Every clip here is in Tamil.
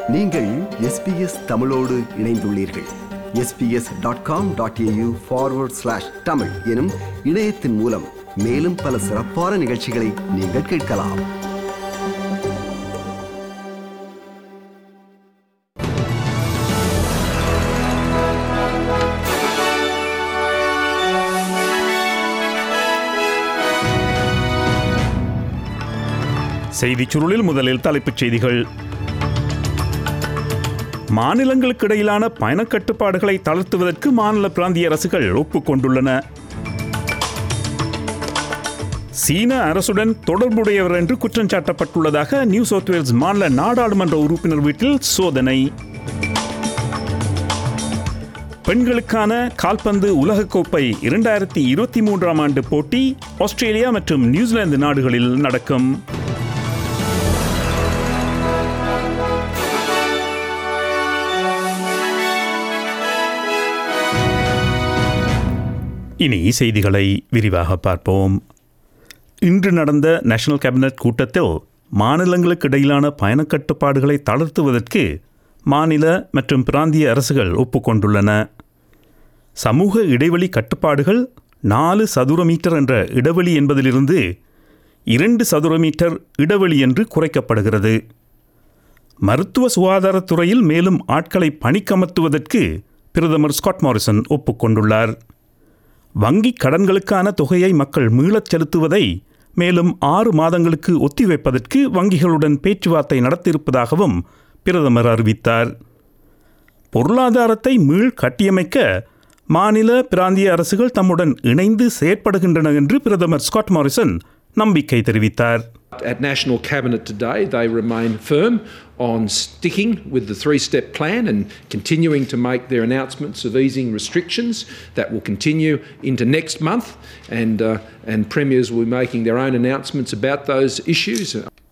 நீங்கள் எஸ்பிஎஸ் தமிழோடு இணைந்துள்ளீர்கள் S B S dot com dot A U forward slash Tamil எனும் இணையத்தின் மூலம் மேலும் பல சிறப்பான நிகழ்ச்சிகளை நீங்கள் கேட்கலாம் செய்திச் சுருளில் முதலில் தலைப்புச் செய்திகள் மாநிலங்களுக்கு இடையிலான பயணக் கட்டுப்பாடுகளை தளர்த்துவதற்கு மாநில பிராந்திய அரசுகள் ஒப்புக்கொண்டுள்ளன சீன அரசுடன் தொடர்புடையவர் என்று குற்றம் சாட்டப்பட்டுள்ளதாக நியூ சவுத் வேல்ஸ் மாநில நாடாளுமன்ற உறுப்பினர் வீட்டில் சோதனை பெண்களுக்கான கால்பந்து உலகக்கோப்பை இரண்டாயிரத்தி இருபத்தி மூன்றாம் ஆண்டு போட்டி ஆஸ்திரேலியா மற்றும் நியூசிலாந்து நாடுகளில் நடக்கும் இனி செய்திகளை விரிவாக பார்ப்போம் இன்று நடந்த நேஷனல் கேபினட் கூட்டத்தில் மாநிலங்களுக்கு இடையிலான பயணக் கட்டுப்பாடுகளை தளர்த்துவதற்கு மாநில மற்றும் பிராந்திய அரசுகள் ஒப்புக்கொண்டுள்ளன சமூக இடைவெளி கட்டுப்பாடுகள் நாலு சதுர மீட்டர் என்ற இடைவெளி என்பதிலிருந்து இரண்டு சதுர மீட்டர் இடைவெளி என்று குறைக்கப்படுகிறது மருத்துவ சுகாதாரத்துறையில் மேலும் ஆட்களை பணிக்கமர்த்துவதற்கு பிரதமர் ஸ்காட் மாரிசன் ஒப்புக்கொண்டுள்ளார் வங்கி கடன்களுக்கான தொகையை மக்கள் மீளச் செலுத்துவதை மேலும் ஆறு மாதங்களுக்கு ஒத்திவைப்பதற்கு வங்கிகளுடன் பேச்சுவார்த்தை நடத்தியிருப்பதாகவும் பிரதமர் அறிவித்தார் பொருளாதாரத்தை மீள் கட்டியமைக்க மாநில பிராந்திய அரசுகள் தம்முடன் இணைந்து செயற்படுகின்றன என்று பிரதமர் ஸ்காட் மாரிசன் நம்பிக்கை தெரிவித்தார் At National Cabinet today, they remain firm on sticking with the three step plan and continuing to make their announcements of easing restrictions. That will continue into next month, and, uh, and Premiers will be making their own announcements about those issues.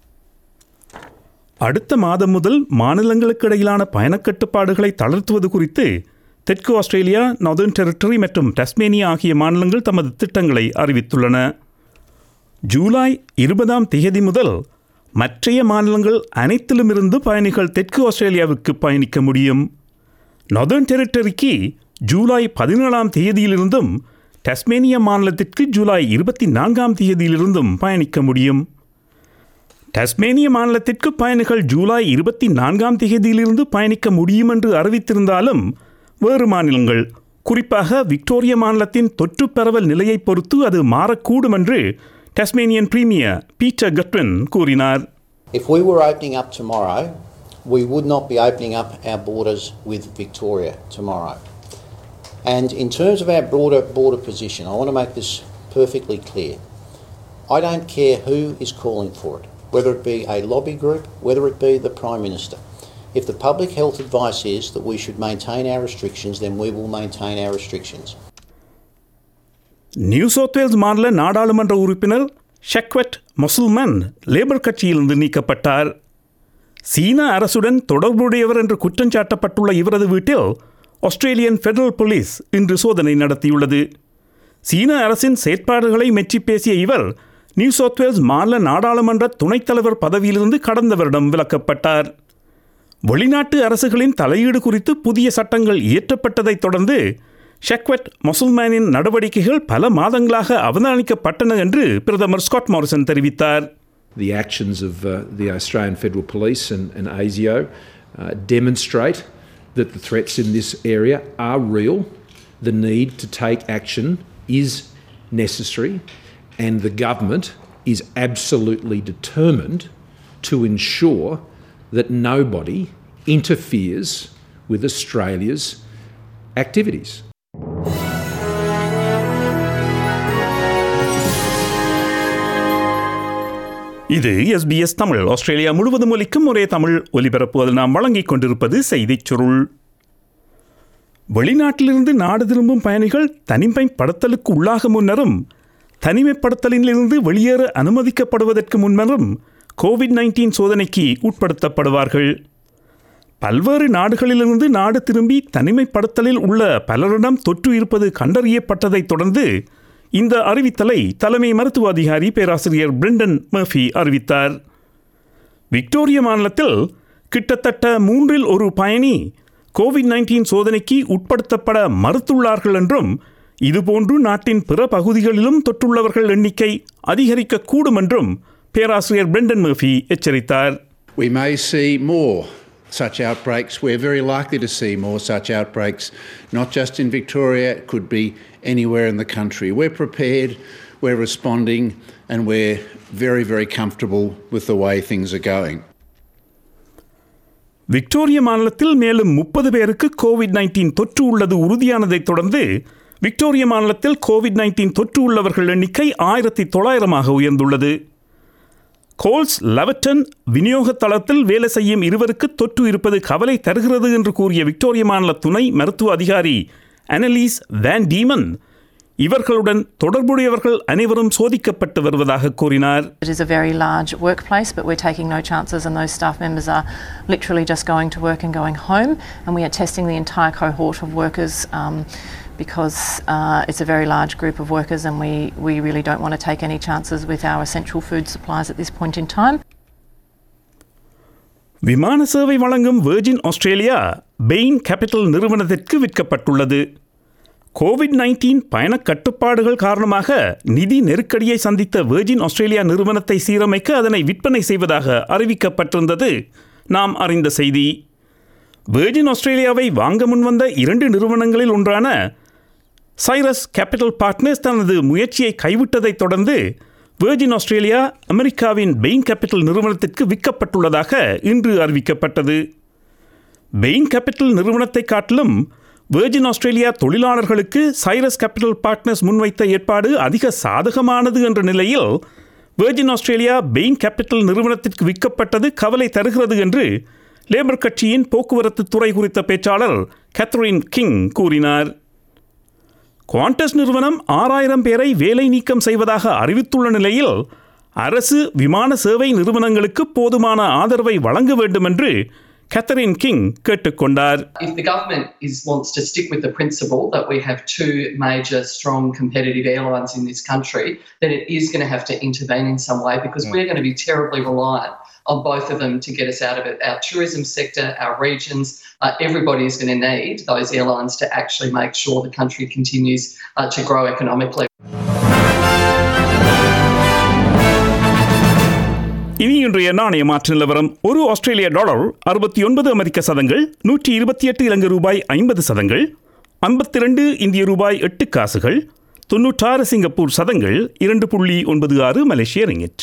அடுத்த மாதம் முதல் மாநிலங்களுக்கு இடையிலான பயணக் கட்டுப்பாடுகளை தளர்த்துவது குறித்து தெற்கு ஆஸ்திரேலியா நார்தர்ன் டெரிட்டரி மற்றும் டஸ்மேனியா ஆகிய மாநிலங்கள் தமது திட்டங்களை அறிவித்துள்ளன ஜூலை இருபதாம் தேதி முதல் மற்றைய மாநிலங்கள் அனைத்திலுமிருந்து பயணிகள் தெற்கு ஆஸ்திரேலியாவுக்கு பயணிக்க முடியும் நார்தர்ன் டெரிட்டரிக்கு ஜூலை பதினேழாம் தேதியிலிருந்தும் டஸ்மேனியா மாநிலத்திற்கு ஜூலை இருபத்தி நான்காம் தேதியிலிருந்தும் பயணிக்க முடியும் டஸ்மேனிய மாநிலத்திற்கு பயணிகள் ஜூலை இருபத்தி நான்காம் தேதியிலிருந்து பயணிக்க முடியும் என்று அறிவித்திருந்தாலும் வேறு மாநிலங்கள் குறிப்பாக விக்டோரியா மாநிலத்தின் தொற்று பரவல் நிலையை பொறுத்து அது மாறக்கூடும் என்று டஸ்மேனியன் பிரீமியர் பீட்டர் கட்வின் கூறினார் If we were opening up tomorrow, we would not be opening up our borders with Victoria tomorrow. And in terms of our broader border position, I want to make this perfectly clear. I don't care who is calling for it, whether it be a lobby group, whether it be the Prime Minister. If the public health advice is that we should maintain our restrictions, then we will maintain our restrictions. New South Wales மாநில நாடாளுமன்ற உறுப்பினர் ஷக்வெட் மொசுல்மன் லேபர் கட்சியிலிருந்து நீக்கப்பட்டார் சீன அரசுடன் தொடர்புடையவர் என்று குற்றம் சாட்டப்பட்டுள்ள இவரது வீட்டில் ஆஸ்திரேலியன் ஃபெடரல் போலீஸ் இன்று சோதனை நடத்தியுள்ளது சீன அரசின் செயற்பாடுகளை மெச்சி பேசிய இவர் நியூ சவுத் வேல்ஸ் மாநில நாடாளுமன்ற துணைத் தலைவர் பதவியிலிருந்து கடந்த வருடம் விலக்கப்பட்டார் வெளிநாட்டு அரசுகளின் தலையீடு குறித்து புதிய சட்டங்கள் இயற்றப்பட்டதைத் தொடர்ந்து ஷெக்வெட் முசல்மானின் நடவடிக்கைகள் பல மாதங்களாக அவதானிக்கப்பட்டன என்று பிரதமர் ஸ்காட் மாரிசன் தெரிவித்தார் The actions of uh, the Australian Federal Police and, and ASIO uh, demonstrate that the threats in this area are real. The need to take action is necessary, and the government is absolutely determined to ensure that nobody interferes with Australia's activities. இது எஸ்பிஎஸ் தமிழ் ஆஸ்திரேலியா முழுவதும் ஒலிக்கும் ஒரே தமிழ் ஒலிபரப்பு அதில் நாம் வழங்கிக் கொண்டிருப்பது செய்திச் சுருள் வெளிநாட்டிலிருந்து நாடு திரும்பும் பயணிகள் தனிமைப்படுத்தலுக்கு உள்ளாக முன்னரும் தனிமைப்படுத்தலிலிருந்து வெளியேற அனுமதிக்கப்படுவதற்கு முன்னரும் கோவிட் நைன்டீன் சோதனைக்கு உட்படுத்தப்படுவார்கள் பல்வேறு நாடுகளிலிருந்து நாடு திரும்பி தனிமைப்படுத்தலில் உள்ள பலரிடம் தொற்று இருப்பது கண்டறியப்பட்டதைத் தொடர்ந்து இந்த அறிவித்தலை தலைமை மருத்துவ அதிகாரி பேராசிரியர் பிரெண்டன் மர்ஃபி அறிவித்தார் விக்டோரிய மாநிலத்தில் கிட்டத்தட்ட மூன்றில் ஒரு பயணி கோவிட் நைன்டீன் சோதனைக்கு உட்படுத்தப்பட மறுத்துள்ளார்கள் என்றும் இதுபோன்று நாட்டின் பிற பகுதிகளிலும் தொற்றுள்ளவர்கள் எண்ணிக்கை அதிகரிக்கக்கூடும் என்றும் பேராசிரியர் பிரெண்டன் மர்ஃபி எச்சரித்தார் We may see more such outbreaks. We're very likely to see more such outbreaks, not just in Victoria, it could be anywhere in the country. We're prepared, we're responding, and we're very, very comfortable with the way things are going. Victoria மாநிலத்தில் மேலும் முப்பது பேருக்கு கோவிட் நைன்டீன் தொற்று உள்ளது உறுதியானதைத் தொடர்ந்து விக்டோரிய மாநிலத்தில் கோவிட் நைன்டீன் தொற்று உள்ளவர்கள் எண்ணிக்கை ஆயிரத்தி தொள்ளாயிரமாக உயர்ந்துள்ளது கோல்ஸ் லெவட்டன் விநியோக தளத்தில் வேலை செய்யும் இருவருக்கு தொற்று இருப்பது கவலை தருகிறது என்று கூறிய விக்டோரிய மாநில துணை மருத்துவ அதிகாரி அனலீஸ் வேன் டீமன் இவர்களுடன் தொடர்புடையவர்கள் அனைவரும் சோதிக்கப்பட்டு வருவதாக கூறினார் It is a very large workplace, but we're taking no chances, and those staff members are literally just going to work and going home. And we are testing the entire cohort of workers um, because uh, it's a very large group of workers, and we, we really don't want to take any chances with our essential food supplies at this point in time. விமான சேவை வழங்கும் வெர்ஜின் ஆஸ்திரேலியா பெயின் கேபிட்டல் நிறுவனத்திற்கு விற்கப்பட்டுள்ளது கோவிட் நைன்டீன் பயணக் கட்டுப்பாடுகள் காரணமாக நிதி நெருக்கடியை சந்தித்த வெர்ஜின் ஆஸ்திரேலியா நிறுவனத்தை சீரமைக்க அதனை விற்பனை செய்வதாக அறிவிக்கப்பட்டிருந்தது நாம் அறிந்த செய்தி வெர்ஜின் ஆஸ்திரேலியாவை வாங்க முன்வந்த இரண்டு நிறுவனங்களில் ஒன்றான சைரஸ் கேபிட்டல் பார்ட்னர்ஸ் தனது முயற்சியை கைவிட்டதைத் தொடர்ந்து வெர்ஜின் ஆஸ்திரேலியா அமெரிக்காவின் பெயின் கேபிட்டல் நிறுவனத்திற்கு விற்கப்பட்டுள்ளதாக இன்று அறிவிக்கப்பட்டது பெயின் கேபிட்டல் நிறுவனத்தை காட்டிலும் வெர்ஜின் ஆஸ்திரேலியா தொழிலாளர்களுக்கு சைரஸ் கேபிட்டல் பார்ட்னர்ஸ் முன்வைத்த ஏற்பாடு அதிக சாதகமானது என்ற நிலையில் வெர்ஜின் ஆஸ்திரேலியா பெயின் கேபிட்டல் நிறுவனத்திற்கு விற்கப்பட்டது கவலை தருகிறது என்று லேபர் கட்சியின் போக்குவரத்து துறை குறித்த பேச்சாளர் கேத்ரின் கிங் கூறினார் குவாண்டஸ் நிறுவனம் ஆறாயிரம் பேரை வேலை நீக்கம் செய்வதாக அறிவித்துள்ள நிலையில் அரசு விமான சேவை நிறுவனங்களுக்கு போதுமான ஆதரவை வழங்க வேண்டும் என்று கேத்தரின் கிங் கேட்டுக்கொண்டார் if the government is wants to stick with the principle that we have two major strong competitive airlines in this country then it is going to have to intervene in some way because we're going to be terribly reliant on both of them to get us out of it our tourism sector our regions uh, everybody is going to need those airlines to actually make sure the country continues uh, to grow economically இனி இன்றைய நாணய மாற்று நிலவரம் ஒரு ஆஸ்திரேலிய டாலர் அறுபத்தி ஒன்பது அமெரிக்க சதங்கள் நூற்றி இருபத்தி எட்டு இலங்கை ரூபாய் ஐம்பது சதங்கள் ஐம்பத்தி ரெண்டு இந்திய ரூபாய் எட்டு காசுகள் தொன்னூற்றாறு சிங்கப்பூர் சதங்கள் இரண்டு புள்ளி ஒன்பது ஆறு மலேசிய ரிங்கிட்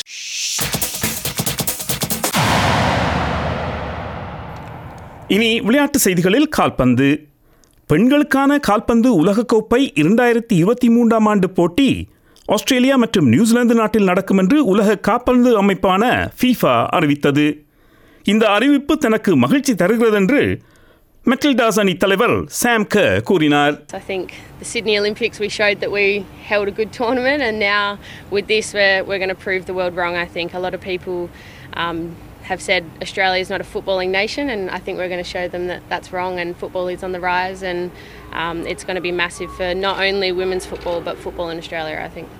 இனி விளையாட்டு செய்திகளில் கால்பந்து பெண்களுக்கான கால்பந்து உலகக்கோப்பை இரண்டாயிரத்தி இருபத்தி மூன்றாம் ஆண்டு போட்டி ஆஸ்திரேலியா மற்றும் நியூசிலாந்து நாட்டில் நடக்கும் என்று உலக கால்பந்து அமைப்பான ஃபீஃபா அறிவித்தது இந்த அறிவிப்பு தனக்கு மகிழ்ச்சி தருகிறது என்று மெட்டில்டாஸ் அணி தலைவர் சாம் க கூறினார் I think the Sydney Olympics we showed that we held a good tournament, and now with this we're, we're going to prove the world wrong. I think a lot of people um, have said Australia is not a footballing nation, and I think we're going to show them that that's wrong. And football is on the rise, and um, it's going to be massive for not only women's football but football in Australia. I think.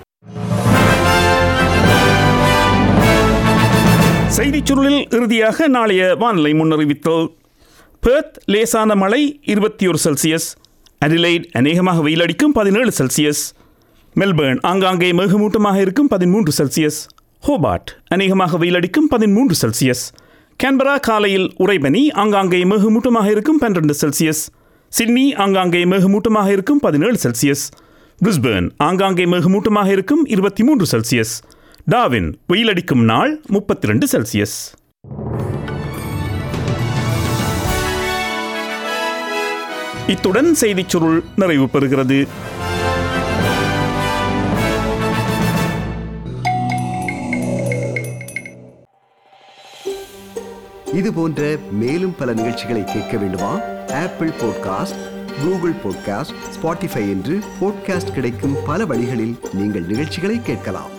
செய்திச் சுருளில் இறுதியாக நாளைய வானிலை முன்னறிவித்தல் பெர்த் லேசான மழை இருபத்தி ஒரு செல்சியஸ் அடிலைட் அநேகமாக வெயிலடிக்கும் பதினேழு செல்சியஸ் மெல்பர்ன் ஆங்காங்கே மேகமூட்டமாக இருக்கும் பதிமூன்று செல்சியஸ் ஹோபார்ட் அநேகமாக வெயிலடிக்கும் பதிமூன்று செல்சியஸ் கேன்பரா காலையில் உறைபனி ஆங்காங்கே மேகமூட்டமாக இருக்கும் பன்னிரண்டு செல்சியஸ் சிட்னி ஆங்காங்கே மேகமூட்டமாக இருக்கும் பதினேழு செல்சியஸ் பிரிஸ்பேர்ன் ஆங்காங்கே மேகமூட்டமாக இருக்கும் இருபத்தி மூன்று செல்சியஸ் டாவின் வெயிலடிக்கும் நாள் முப்பத்தி ரெண்டு செல்சியஸ் இத்துடன் செய்திச் சுருள் நிறைவு பெறுகிறது இது போன்ற மேலும் பல நிகழ்ச்சிகளை கேட்க வேண்டுமா Apple podcast Google podcast Spotify என்று பாட்காஸ்ட் கிடைக்கும் பல வழிகளில் நீங்கள் நிகழ்ச்சிகளை கேட்கலாம்